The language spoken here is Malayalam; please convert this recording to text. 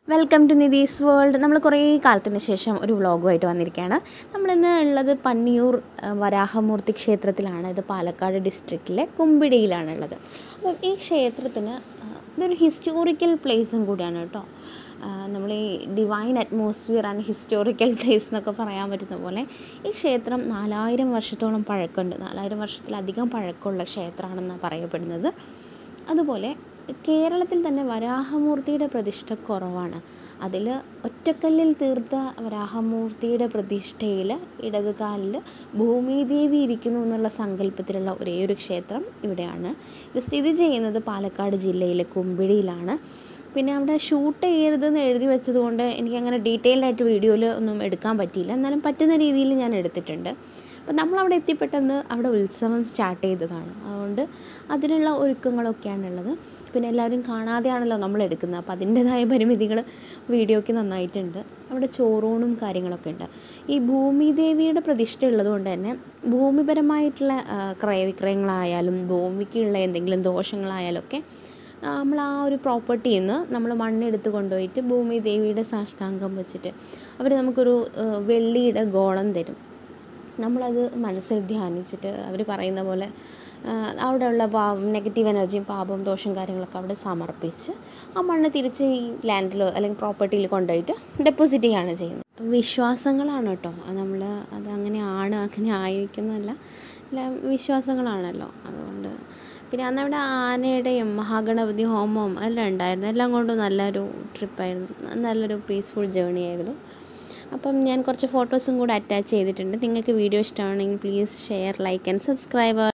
വെൽക്കം ടു നിതീസ് വേൾഡ് നമ്മൾ കുറേ കാലത്തിന് ശേഷം ഒരു വ്ളോഗുമായിട്ട് വന്നിരിക്കുകയാണ് നമ്മളിന്ന് ഉള്ളത് പന്നിയൂർ ആ, വരാഹമൂർത്തി ക്ഷേത്രത്തിലാണ് ഇത് പാലക്കാട് ഡിസ്ട്രിക്റ്റിലെ കുമ്പിടിയിലാണ് ഉള്ളത് അപ്പം ഈ ക്ഷേത്രത്തിന് ആ, ഇതൊരു ഹിസ്റ്റോറിക്കൽ പ്ലേസും കൂടിയാണ് കേട്ടോ നമ്മൾ ഈ divine atmosphere and historical place എന്നൊക്കെ പറയാൻ പറ്റുന്ന പോലെ ഈ ക്ഷേത്രം നാലായിരം വർഷത്തോളം പഴക്കമുണ്ട് നാലായിരം വർഷത്തിലധികം പഴക്കമുള്ള ക്ഷേത്രമാണെന്നാണ് പറയപ്പെടുന്നത് അതുപോലെ കേരളത്തിൽ തന്നെ വരാഹമൂർത്തിയുടെ പ്രതിഷ്ഠ കുറവാണ് അതിൽ ഒറ്റക്കല്ലിൽ തീർത്ത വരാഹമൂർത്തിയുടെ പ്രതിഷ്ഠയിൽ ഇടതുകാലിൽ ഭൂമിദേവി ഇരിക്കുന്നു എന്നുള്ള സങ്കല്പത്തിലുള്ള ഒരേ ഒരു ക്ഷേത്രം ഇവിടെയാണ് ഇത് സ്ഥിതി ചെയ്യുന്നത് പാലക്കാട് ജില്ലയിലെ കുമ്പിടിയിലാണ് പിന്നെ അവിടെ ഷൂട്ട് ചെയ്യരുതെന്ന് എഴുതി വെച്ചതുകൊണ്ട് എനിക്ക് അങ്ങനെ ഡീറ്റെയിൽഡ് ആയിട്ട് വീഡിയോയിൽ ഒന്നും എടുക്കാൻ പറ്റിയില്ല എന്നാലും പറ്റുന്ന രീതിയിൽ ഞാൻ എടുത്തിട്ടുണ്ട് അപ്പം നമ്മളവിടെ എത്തിപ്പെട്ടെന്ന് അവിടെ ഉത്സവം സ്റ്റാർട്ട് ചെയ്തതാണ് അതുകൊണ്ട് അതിനുള്ള ഒരുക്കങ്ങളൊക്കെയാണുള്ളത് പിന്നെ എല്ലാവരും കാണാതെയാണല്ലോ നമ്മൾ എടുക്കുന്നത് അപ്പോൾ അതിൻ്റെതായ പരിമിതികൾ വീഡിയോയ്ക്ക് നന്നായിട്ടുണ്ട് അവിടെ ചോറൂണും കാര്യങ്ങളൊക്കെ ഉണ്ട് ഈ ഭൂമിദേവിയുടെ പ്രതിഷ്ഠ ഉള്ളതുകൊണ്ട് തന്നെ ഭൂമിപരമായിട്ടുള്ള ആ, ക്രയവിക്രയങ്ങളായാലും ഭൂമിക്കുള്ള എന്തെങ്കിലും ദോഷങ്ങളായാലും ഒക്കെ നമ്മൾ ആ ഒരു പ്രോപ്പർട്ടിയിൽ നിന്ന് നമ്മൾ മണ്ണെടുത്ത് കൊണ്ടുപോയിട്ട് ഭൂമി ദേവിയുടെ സാഷ്ടാംഗം വെച്ചിട്ട് അവർ നമുക്കൊരു ആ, വെള്ളിയുടെ ഗോളം തരും നമ്മളത് മനസ്സിൽ ധ്യാനിച്ചിട്ട് അവർ പറയുന്ന പോലെ ആ, അവിടെയുള്ള പാപം നെഗറ്റീവ് എനർജിയും പാപം ദോഷം കാര്യങ്ങളൊക്കെ അവിടെ സമർപ്പിച്ച് ആ മണ്ണ് തിരിച്ച് ഈ ലാൻഡിലോ അല്ലെങ്കിൽ പ്രോപ്പർട്ടിയിൽ കൊണ്ടുപോയിട്ട് ഡെപ്പോസിറ്റ് ചെയ്യുകയാണ് ചെയ്യുന്നത് വിശ്വാസങ്ങളാണ് കേട്ടോ നമ്മൾ അത് അങ്ങനെയാണ് അങ്ങനെ ആയിരിക്കുന്നതല്ല എല്ലാം വിശ്വാസങ്ങളാണല്ലോ അതുകൊണ്ട് പിന്നെ അന്ന് അവിടെ ആനയുടെയും മഹാഗണപതി ഹോമവും എല്ലാം ഉണ്ടായിരുന്നു എല്ലാം കൊണ്ടും നല്ലൊരു ട്രിപ്പായിരുന്നു നല്ലൊരു പീസ്ഫുൾ ജേണി ആയിരുന്നു അപ്പം ഞാൻ കുറച്ച് ഫോട്ടോസും കൂടെ അറ്റാച്ച് ചെയ്തിട്ടുണ്ട് നിങ്ങൾക്ക് വീഡിയോ ഇഷ്ടമാണെങ്കിൽ please share like and subscribe